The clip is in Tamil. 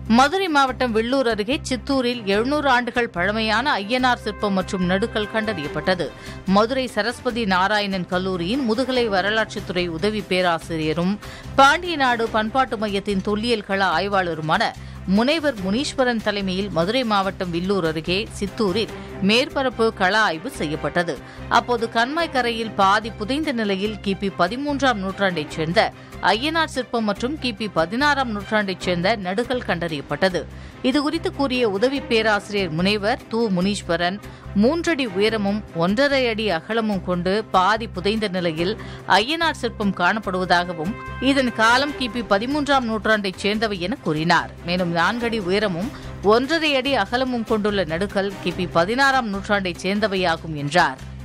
மதுரை மாவட்டம் வெள்ளூர் அருகே சித்தூரில் எழுநூறு ஆண்டுகள் பழமையான ஐயனார் சிற்பம் மற்றும் நடுக்கல் கண்டறியப்பட்டது மதுரை சரஸ்வதி நாராயணன் கல்லூரியின் முதுகலை வரலாற்றுத்துறை உதவி பேராசிரியரும் பாண்டிய நாடு பண்பாட்டு மையத்தின் தொல்லியல் கள ஆய்வாளருமான முனைவர் முனீஸ்வரன் தலைமையில் மதுரை மாவட்டம் வில்லூர் அருகே சித்தூரில் மேற்பரப்பு கள ஆய்வு செய்யப்பட்டது அப்போது கண்மாய் கரையில் பாதி புதைந்த நிலையில் கிபி பதிமூன்றாம் நூற்றாண்டைச் சேர்ந்த ஐயனார் சிற்பம் மற்றும் கிபி பதினாறாம் நூற்றாண்டைச் சேர்ந்த நடுகள் கண்டறியப்பட்டது இதுகுறித்து கூறிய உதவி பேராசிரியர் முனைவர் து முனீஸ்வரன் மூன்றடி உயரமும் ஒன்றரை அடி அகலமும் கொண்டு பாதி புதைந்த நிலையில் ஐயனார் சிற்பம் காணப்படுவதாகவும் இதன் காலம் கிபி பதிமூன்றாம் நூற்றாண்டைச் சேர்ந்தவை என கூறினார் மேலும் நான்கடி உயரமும் ஒன்றரை அடி அகலமும் கொண்டுள்ள நடுக்கல் கிபி பதினாறாம் நூற்றாண்டைச் சேர்ந்தவையாகும் என்றார்